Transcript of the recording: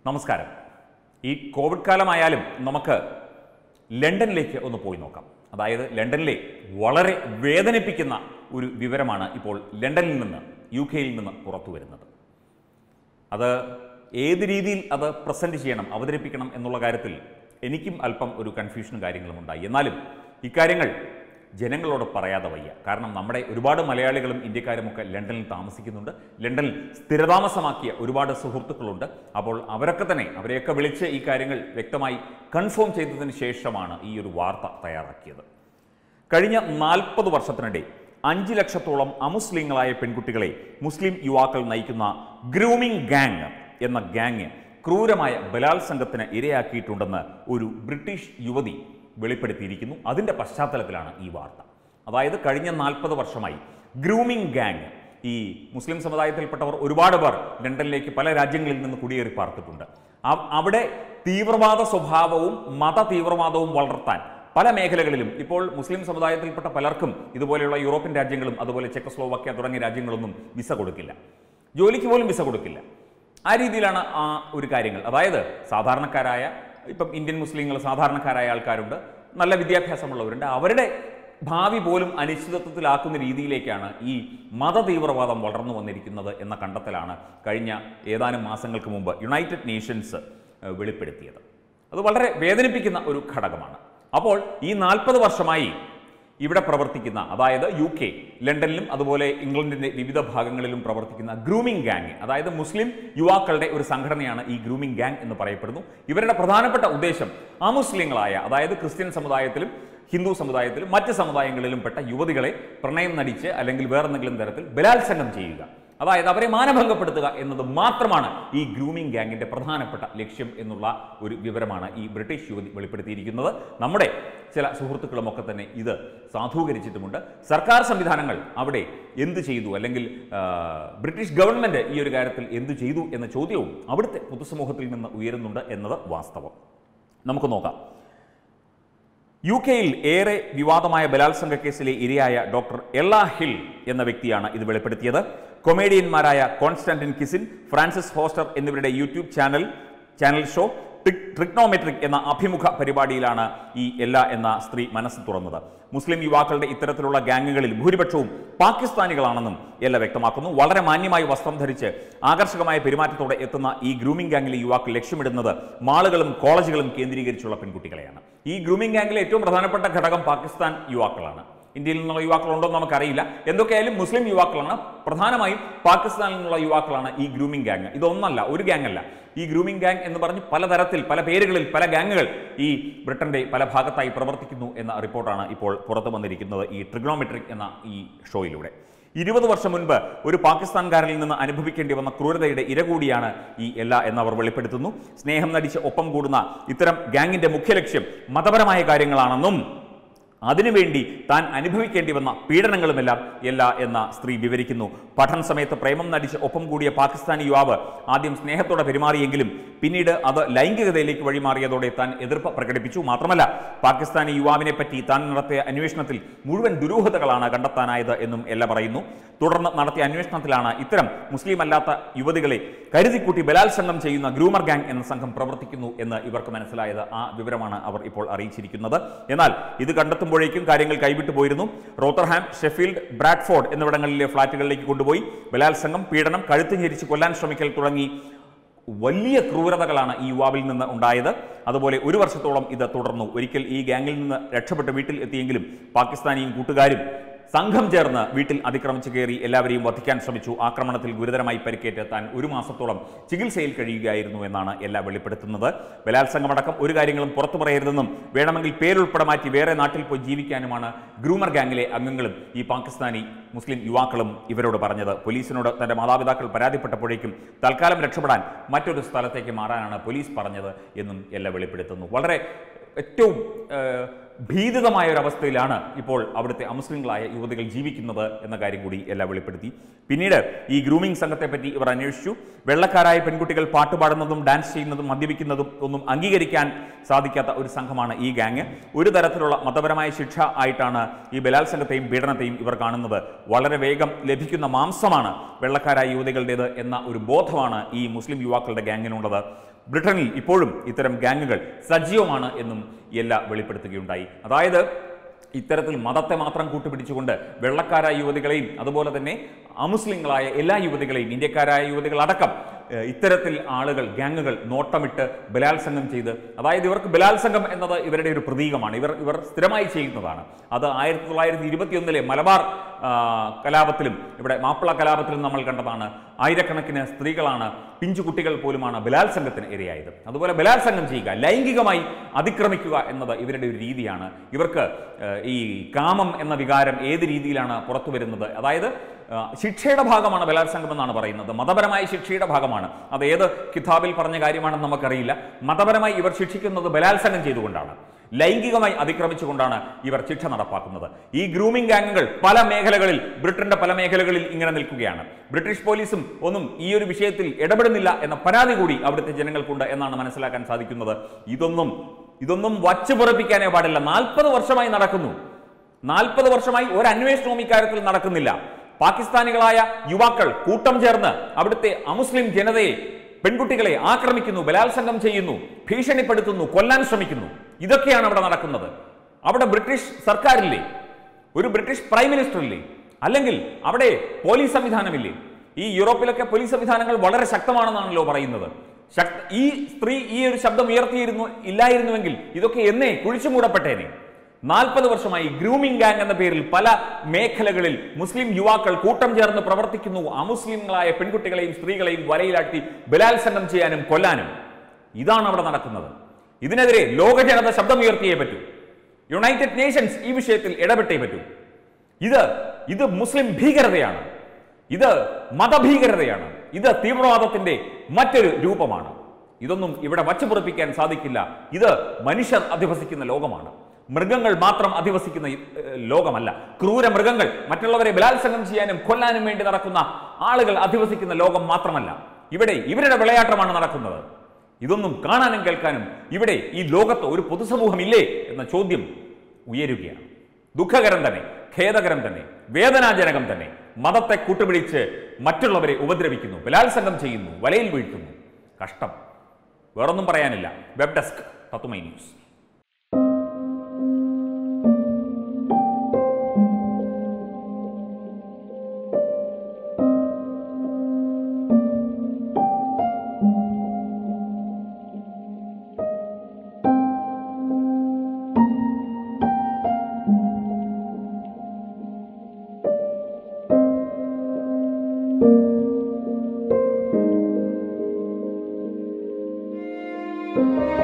നമസ്കാരം ഈ കോവിഡ് കാലമായാലും നമുക്ക് ലണ്ടനിലേക്ക് ഒന്ന് പോയി നോക്കാം അതായത് ലണ്ടനിലെ വളരെ വേദനിപ്പിക്കുന്ന ഒരു വിവരമാണ് ഇപ്പോൾ ലണ്ടനിൽ നിന്ന് യു കെയിൽ നിന്ന് പുറത്തു വരുന്നത് അത് ഏത് രീതിയിൽ അത് പ്രസൻറ്റ് ചെയ്യണം അവതരിപ്പിക്കണം എന്നുള്ള കാര്യത്തിൽ എനിക്കും അല്പം ഒരു കൺഫ്യൂഷനും കാര്യങ്ങളും ഉണ്ടായി എന്നാലും ഇക്കാര്യങ്ങൾ ജനങ്ങളോട് പറയാതെ വയ്യ കാരണം നമ്മുടെ ഒരുപാട് മലയാളികളും ഇന്ത്യക്കാരുമൊക്കെ ലണ്ടനിൽ താമസിക്കുന്നുണ്ട് ലണ്ടനിൽ സ്ഥിരതാമസമാക്കിയ ഒരുപാട് സുഹൃത്തുക്കളുണ്ട് അപ്പോൾ അവരൊക്കെ തന്നെ അവരെയൊക്കെ വിളിച്ച് ഈ കാര്യങ്ങൾ വ്യക്തമായി കൺഫേം ചെയ്തതിന് ശേഷമാണ് ഈ ഒരു വാർത്ത തയ്യാറാക്കിയത് കഴിഞ്ഞ നാൽപ്പത് വർഷത്തിനിടെ അഞ്ച് ലക്ഷത്തോളം അമുസ്ലിങ്ങളായ പെൺകുട്ടികളെ മുസ്ലിം യുവാക്കൾ നയിക്കുന്ന ഗ്രൂമിംഗ് ഗാങ് എന്ന ഗാങ് ക്രൂരമായ ബലാത്സംഗത്തിന് ഇരയാക്കിയിട്ടുണ്ടെന്ന് ഒരു ബ്രിട്ടീഷ് യുവതി വെളിപ്പെടുത്തിയിരിക്കുന്നു അതിൻ്റെ പശ്ചാത്തലത്തിലാണ് ഈ വാർത്ത അതായത് കഴിഞ്ഞ നാൽപ്പത് വർഷമായി ഗ്രൂമിംഗ് ഗാങ് ഈ മുസ്ലിം സമുദായത്തിൽപ്പെട്ടവർ ഒരുപാട് പേർ ലണ്ടനിലേക്ക് പല രാജ്യങ്ങളിൽ നിന്ന് കുടിയേറി പാർത്തിട്ടുണ്ട് അവ- അവിടെ തീവ്രവാദ സ്വഭാവവും മത തീവ്രവാദവും വളർത്താൻ പല മേഖലകളിലും ഇപ്പോൾ മുസ്ലിം സമുദായത്തിൽപ്പെട്ട പലർക്കും ഇതുപോലെയുള്ള യൂറോപ്യൻ രാജ്യങ്ങളും അതുപോലെ ചെക്കസ്ലോവാക്യ തുടങ്ങിയ രാജ്യങ്ങളൊന്നും വിസ കൊടുക്കില്ല ജോലിക്ക് പോലും വിസ കൊടുക്കില്ല ആ രീതിയിലാണ് ആ ഒരു കാര്യങ്ങൾ അതായത് സാധാരണക്കാരായ ഇപ്പം ഇന്ത്യൻ മുസ്ലിങ്ങൾ സാധാരണക്കാരായ ആൾക്കാരുണ്ട് നല്ല വിദ്യാഭ്യാസമുള്ളവരുണ്ട് അവരുടെ ഭാവി പോലും അനിശ്ചിതത്വത്തിലാക്കുന്ന രീതിയിലേക്കാണ് ഈ മത തീവ്രവാദം വളർന്നു വന്നിരിക്കുന്നത് എന്ന കണ്ടെത്തലാണ് കഴിഞ്ഞ ഏതാനും മാസങ്ങൾക്ക് മുമ്പ് യുണൈറ്റഡ് നേഷൻസ് ഏഹ്, വെളിപ്പെടുത്തിയത് അത് വളരെ വേദനിപ്പിക്കുന്ന ഒരു ഘടകമാണ് അപ്പോൾ ഈ നാൽപ്പത് വർഷമായി ഇവിടെ പ്രവർത്തിക്കുന്ന അതായത് യു കെ ലണ്ടനിലും അതുപോലെ ഇംഗ്ലണ്ടിന്റെ വിവിധ ഭാഗങ്ങളിലും പ്രവർത്തിക്കുന്ന ഗ്രൂമിംഗ് ഗാങ് അതായത് മുസ്ലിം യുവാക്കളുടെ ഒരു സംഘടനയാണ് ഈ ഗ്രൂമിംഗ് ഗാങ് എന്ന് പറയപ്പെടുന്നു ഇവരുടെ പ്രധാനപ്പെട്ട ഉദ്ദേശം അമുസ്ലിങ്ങളായ അതായത് ക്രിസ്ത്യൻ സമുദായത്തിലും ഹിന്ദു സമുദായത്തിലും മറ്റ് സമുദായങ്ങളിലും പെട്ട യുവതികളെ പ്രണയം നടിച്ച് അല്ലെങ്കിൽ വേറെന്തെങ്കിലും തരത്തിൽ ബലാത്സംഗം ചെയ്യുക അതായത് അവരെ മാനഭംഗപ്പെടുത്തുക എന്നത് മാത്രമാണ് ഈ ഗ്രൂമിംഗ് ഗാങ്ങിന്റെ പ്രധാനപ്പെട്ട ലക്ഷ്യം എന്നുള്ള ഒരു വിവരമാണ് ഈ ബ്രിട്ടീഷ് യുവതി വെളിപ്പെടുത്തിയിരിക്കുന്നത് നമ്മുടെ ചില സുഹൃത്തുക്കളും ഒക്കെ തന്നെ ഇത് സാധൂകരിച്ചിട്ടുമുണ്ട് സർക്കാർ സംവിധാനങ്ങൾ അവിടെ എന്ത് ചെയ്തു അല്ലെങ്കിൽ ആ, ബ്രിട്ടീഷ് ഗവൺമെന്റ് ഈ ഒരു കാര്യത്തിൽ എന്ത് ചെയ്തു എന്ന ചോദ്യവും അവിടുത്തെ പൊതുസമൂഹത്തിൽ നിന്ന് ഉയരുന്നുണ്ട് എന്നത് വാസ്തവം നമുക്ക് നോക്കാം യു കെയിൽ ഏറെ വിവാദമായ ബലാത്സംഗ കേസിലെ ഇരയായ ഡോക്ടർ എല്ല ഹിൽ എന്ന വ്യക്തിയാണ് ഇത് വെളിപ്പെടുത്തിയത് കൊമേഡിയന്മാരായ കോൺസ്റ്റാന്റിൻ കിസിൻ ഫ്രാൻസിസ് ഹോസ്റ്റർ എന്നിവരുടെ YouTube channel channel show Triggernometry എന്ന അഭിമുഖ പരിപാടിയിലാണ് ഈ എല്ല എന്ന സ്ത്രീ മനസ്സ് തുറന്നത് മുസ്ലിം യുവാക്കളുടെ ഇത്തരത്തിലുള്ള ഗാങ്ങുകളിൽ ഭൂരിപക്ഷവും പാകിസ്ഥാനികളാണെന്നും എല്ല വ്യക്തമാക്കുന്നു വളരെ മാന്യമായി വസ്ത്രം ധരിച്ച് ആകർഷകമായ പെരുമാറ്റത്തോടെ എത്തുന്ന ഈ ഗ്രൂമിംഗ് ഗാങ്ങിലെ യുവാക്കൾ ലക്ഷ്യമിടുന്നത് മാളുകളും കോളേജുകളും കേന്ദ്രീകരിച്ചുള്ള പെൺകുട്ടികളെയാണ് ഈ ഗ്രൂമിംഗ് ഗാങ്ങിലെ ഏറ്റവും പ്രധാനപ്പെട്ട ഘടകം പാകിസ്ഥാൻ യുവാക്കളാണ് ഇന്ത്യയിൽ നിന്നുള്ള യുവാക്കളുണ്ടോ എന്ന് നമുക്കറിയില്ല എന്തൊക്കെയായാലും മുസ്ലിം യുവാക്കളാണ് പ്രധാനമായും പാകിസ്ഥാനിൽ നിന്നുള്ള യുവാക്കളാണ് ഈ ഗ്രൂമിംഗ് ഗാങ് ഇതൊന്നല്ല ഒരു ഗാങ് അല്ല ഈ ഗ്രൂമിംഗ് ഗാങ് എന്ന് പറഞ്ഞ് പലതരത്തിൽ പല പേരുകളിൽ പല ഗാങ്ങുകൾ ഈ ബ്രിട്ടന്റെ പല ഭാഗത്തായി പ്രവർത്തിക്കുന്നു എന്ന റിപ്പോർട്ടാണ് ഇപ്പോൾ പുറത്തു വന്നിരിക്കുന്നത് ഈ ട്രിഗ്നോമെട്രിക് എന്ന ഈ ഷോയിലൂടെ ഇരുപത് വർഷം മുൻപ് ഒരു പാകിസ്ഥാൻകാരനിൽ നിന്ന് അനുഭവിക്കേണ്ടി വന്ന ക്രൂരതയുടെ ഇര കൂടിയാണ് ഈ എല്ലാ എന്നവർ വെളിപ്പെടുത്തുന്നു സ്നേഹം നടിച്ച് ഒപ്പം കൂടുന്ന ഇത്തരം ഗാങ്ങിന്റെ മുഖ്യ ലക്ഷ്യം മതപരമായ കാര്യങ്ങളാണെന്നും അതിനുവേണ്ടി താൻ അനുഭവിക്കേണ്ടി വന്ന പീഡനങ്ങളുമെല്ലാം എല്ലാ എന്ന സ്ത്രീ വിവരിക്കുന്നു പഠന സമയത്ത് പ്രേമം നടിച്ച് ഒപ്പം കൂടിയ പാകിസ്ഥാനി യുവാവ് ആദ്യം സ്നേഹത്തോടെ പെരുമാറിയെങ്കിലും പിന്നീട് അത് ലൈംഗികതയിലേക്ക് വഴിമാറിയതോടെ താൻ എതിർപ്പ് പ്രകടിപ്പിച്ചു മാത്രമല്ല പാകിസ്ഥാനി യുവാവിനെ പറ്റി താൻ നടത്തിയ അന്വേഷണത്തിൽ മുഴുവൻ ദുരൂഹതകളാണ് കണ്ടെത്താനായത് എന്നും എല്ല പറയുന്നു തുടർന്ന് നടത്തിയ അന്വേഷണത്തിലാണ് ഇത്തരം മുസ്ലിം അല്ലാത്ത യുവതികളെ കരുതിക്കൂട്ടി ബലാത്സംഗം ചെയ്യുന്ന ഗ്രൂമർ ഗാങ് എന്ന സംഘം പ്രവർത്തിക്കുന്നു എന്ന് ഇവർക്ക് മനസ്സിലായത് ആ വിവരമാണ് അവർ ഇപ്പോൾ അറിയിച്ചിരിക്കുന്നത് എന്നാൽ ഇത് കണ്ടെത്തുമ്പോഴേക്കും കാര്യങ്ങൾ കൈവിട്ടു പോയിരുന്നു റോത്തർഹാം ഷെഫീൽഡ് ബ്രാഡ്ഫോർഡ് എന്നിവിടങ്ങളിലെ ഫ്ളാറ്റുകളിലേക്ക് കൊണ്ടുപോയി ബലാത്സംഗം പീഡനം കഴുത്ത് ഞെരിച്ച് കൊല്ലാൻ ശ്രമിക്കൽ തുടങ്ങി വലിയ ക്രൂരതകളാണ് ഈ യുവാവിൽ നിന്ന് ഉണ്ടായത് അതുപോലെ ഒരു വർഷത്തോളം ഇത് തുടർന്നു ഒരിക്കൽ ഈ ഗാങ്ങിൽ നിന്ന് രക്ഷപ്പെട്ട് വീട്ടിൽ എത്തിയെങ്കിലും പാകിസ്ഥാനിയും കൂട്ടുകാരും സംഘം ചേർന്ന് വീട്ടിൽ അതിക്രമിച്ചു കയറി എല്ലാവരെയും വധിക്കാൻ ശ്രമിച്ചു ആക്രമണത്തിൽ ഗുരുതരമായി പരിക്കേറ്റ് താൻ ഒരു മാസത്തോളം ചികിത്സയിൽ കഴിയുകയായിരുന്നു എന്നാണ് എല്ലാ വെളിപ്പെടുത്തുന്നത് ബലാത്സംഗമടക്കം ഒരു കാര്യങ്ങളും പുറത്തു പറയരുതെന്നും വേണമെങ്കിൽ പേരുൾപ്പെടെ മാറ്റി വേറെ നാട്ടിൽ പോയി ജീവിക്കാനുമാണ് ഗ്രൂമർ ഗാങ്ങിലെ അംഗങ്ങളും ഈ പാകിസ്ഥാനി മുസ്ലിം യുവാക്കളും ഇവരോട് പറഞ്ഞത് പോലീസിനോട് തന്റെ മാതാപിതാക്കൾ പരാതിപ്പെട്ടപ്പോഴേക്കും തൽക്കാലം രക്ഷപ്പെടാൻ മറ്റൊരു സ്ഥലത്തേക്ക് മാറാനാണ് പോലീസ് പറഞ്ഞത് എന്നും എല്ലാ വെളിപ്പെടുത്തുന്നു വളരെ ഏറ്റവും ഏഹ്, ഭീതിതമായ ഒരു അവസ്ഥയിലാണ് ഇപ്പോൾ അവിടുത്തെ അമുസ്ലിങ്ങളായ യുവതികൾ ജീവിക്കുന്നത് എന്ന കാര്യം കൂടി എല്ലാം വെളിപ്പെടുത്തി പിന്നീട് ഈ ഗ്രൂമിംഗ് സംഘത്തെ പറ്റി ഇവർ അന്വേഷിച്ചു വെള്ളക്കാരായ പെൺകുട്ടികൾ പാട്ടുപാടുന്നതും ഡാൻസ് ചെയ്യുന്നതും മദ്യപിക്കുന്നതും ഒന്നും അംഗീകരിക്കാൻ സാധിക്കാത്ത ഒരു സംഘമാണ് ഈ ഗാങ് ഒരു തരത്തിലുള്ള മതപരമായ ശിക്ഷ ആയിട്ടാണ് ഈ ബലാത്സംഗത്തെയും പീഡനത്തെയും ഇവർ കാണുന്നത് വളരെ വേഗം ലഭിക്കുന്ന മാംസമാണ് വെള്ളക്കാരായ യുവതികളുടേത് എന്ന ഒരു ബോധമാണ് ഈ മുസ്ലിം യുവാക്കളുടെ ഗാങ്ങിനുള്ളത് ബ്രിട്ടനിൽ ഇപ്പോഴും ഇത്തരം ഗ്യാങ്ങുകൾ സജീവമാണ് എന്നും എല്ലാ വെളിപ്പെടുത്തുകയുണ്ടായി അതായത് ഇത്തരത്തിൽ മതത്തെ മാത്രം കൂട്ടുപിടിച്ചുകൊണ്ട് വെള്ളക്കാരായ യുവതികളെയും അതുപോലെ തന്നെ അമുസ്ലിങ്ങളായ എല്ലാ യുവതികളെയും ഇന്ത്യക്കാരായ യുവതികളടക്കം ഏഹ്, ഇത്തരത്തിൽ ആളുകൾ ഗ്യാങ്ങുകൾ നോട്ടമിട്ട് ബലാത്സംഗം ചെയ്ത് അതായത് ഇവർക്ക് ബലാത്സംഗം എന്നത് ഇവരുടെ ഒരു പ്രതീകമാണ് ഇവർ ഇവർ സ്ഥിരമായി ചെയ്യുന്നതാണ് അത് ആയിരത്തി തൊള്ളായിരത്തി ഇരുപത്തിയൊന്നിലെ മലബാർ ആ, കലാപത്തിലും ഇവിടെ മാപ്പിള കലാപത്തിലും നമ്മൾ കണ്ടതാണ് ആയിരക്കണക്കിന് സ്ത്രീകളാണ് പിഞ്ചു കുട്ടികൾ പോലുമാണ് ബലാത്സംഗത്തിന് ഇരയായത് അതുപോലെ ബലാത്സംഗം ചെയ്യുക ലൈംഗികമായി അതിക്രമിക്കുക എന്നത് ഇവരുടെ ഒരു രീതിയാണ് ഇവർക്ക് ഏഹ്, ഈ കാമം എന്ന വികാരം ഏത് രീതിയിലാണ് പുറത്തു വരുന്നത് അതായത് ആ, ശിക്ഷയുടെ ഭാഗമാണ് ബലാത്സംഗം എന്നാണ് പറയുന്നത് മതപരമായ ശിക്ഷയുടെ ഭാഗമാണ് അത് ഏത് കിതാബിൽ പറഞ്ഞ കാര്യമാണെന്ന് നമുക്കറിയില്ല മതപരമായി ഇവർ ശിക്ഷിക്കുന്നത് ബലാത്സംഗം ചെയ്തുകൊണ്ടാണ് ലൈംഗികമായി അതിക്രമിച്ചുകൊണ്ടാണ് ഇവർ ശിക്ഷ നടപ്പാക്കുന്നത് ഈ ഗ്രൂമിംഗ് ഗാങ്ങുകൾ പല മേഖലകളിൽ ബ്രിട്ടന്റെ പല മേഖലകളിൽ ഇങ്ങനെ നിൽക്കുകയാണ് ബ്രിട്ടീഷ് പോലീസും ഒന്നും ഈ ഒരു വിഷയത്തിൽ ഇടപെടുന്നില്ല എന്ന പരാതി കൂടി അവിടുത്തെ ജനങ്ങൾക്കുണ്ട് എന്നാണ് മനസ്സിലാക്കാൻ സാധിക്കുന്നത് ഇതൊന്നും ഇതൊന്നും വച്ചു പൊറപ്പിക്കാനേ പാടില്ല നാൽപ്പത് വർഷമായി നടക്കുന്നു നാൽപ്പത് വർഷമായി ഒരു അന്വേഷണവും ഇക്കാര്യത്തിൽ നടക്കുന്നില്ല പാകിസ്ഥാനികളായ യുവാക്കൾ കൂട്ടം ചേർന്ന് അവിടുത്തെ അമുസ്ലിം ജനതയെ പെൺകുട്ടികളെ ആക്രമിക്കുന്നു ബലാത്സംഗം ചെയ്യുന്നു ഭീഷണിപ്പെടുത്തുന്നു കൊല്ലാൻ ശ്രമിക്കുന്നു ഇതൊക്കെയാണ് അവിടെ നടക്കുന്നത് അവിടെ ബ്രിട്ടീഷ് സർക്കാരില്ലേ ഒരു ബ്രിട്ടീഷ് പ്രൈം മിനിസ്റ്റർ ഇല്ലേ അല്ലെങ്കിൽ അവിടെ പോലീസ് സംവിധാനമില്ലേ ഈ യൂറോപ്പിലൊക്കെ പോലീസ് സംവിധാനങ്ങൾ വളരെ ശക്തമാണെന്നാണല്ലോ പറയുന്നത് ശക്ത ഈ സ്ത്രീ ഈ ഒരു ശബ്ദം ഉയർത്തിയിരുന്നു ഇല്ലായിരുന്നുവെങ്കിൽ ഇതൊക്കെ എന്നേ കുഴിച്ചു മൂടപ്പെട്ടേനെ നാൽപ്പത് വർഷമായി ഗ്രൂമിംഗ് ഗാങ് എന്ന പേരിൽ പല മേഖലകളിൽ മുസ്ലിം യുവാക്കൾ കൂട്ടം ചേർന്ന് പ്രവർത്തിക്കുന്നു അമുസ്ലിങ്ങളായ പെൺകുട്ടികളെയും സ്ത്രീകളെയും വലയിലാട്ടി ബലാത്സംഗം ചെയ്യാനും കൊല്ലാനും ഇതാണ് അവിടെ നടക്കുന്നത് ഇതിനെതിരെ ലോക ജനത ശബ്ദമുയർത്തിയേ പറ്റൂ യുണൈറ്റഡ് നേഷൻസ് ഈ വിഷയത്തിൽ ഇടപെട്ടേ പറ്റൂ ഇത് ഇത് മുസ്ലിം ഭീകരതയാണ് ഇത് മതഭീകരതയാണ് ഇത് തീവ്രവാദത്തിന്റെ മറ്റൊരു രൂപമാണ് ഇതൊന്നും ഇവിടെ വച്ചുപുറപ്പിക്കാൻ സാധിക്കില്ല ഇത് മനുഷ്യർ അധിവസിക്കുന്ന ലോകമാണ് മൃഗങ്ങൾ മാത്രം അധിവസിക്കുന്ന ഈ, ഏഹ്, ലോകമല്ല ക്രൂര മൃഗങ്ങൾ മറ്റുള്ളവരെ ബലാത്സംഗം ചെയ്യാനും കൊല്ലാനും വേണ്ടി നടക്കുന്ന ആളുകൾ അധിവസിക്കുന്ന ലോകം മാത്രമല്ല ഇവിടെ ഇവരുടെ വിളയാട്ടമാണ് നടക്കുന്നത് ഇതൊന്നും കാണാനും കേൾക്കാനും ഇവിടെ ഈ ലോകത്ത് ഒരു പൊതുസമൂഹമില്ലേ എന്ന ചോദ്യം ഉയരുകയാണ് ദുഃഖകരം തന്നെ ഖേദകരം തന്നെ വേദനാജനകം തന്നെ മതത്തെ കൂട്ടുപിടിച്ച് മറ്റുള്ളവരെ ഉപദ്രവിക്കുന്നു ബലാത്സംഗം ചെയ്യുന്നു വലയിൽ വീഴ്ത്തുന്നു കഷ്ടം വേറൊന്നും പറയാനില്ല വെബ് ഡെസ്ക് തത്തുമൈ ന്യൂസ് Thank you.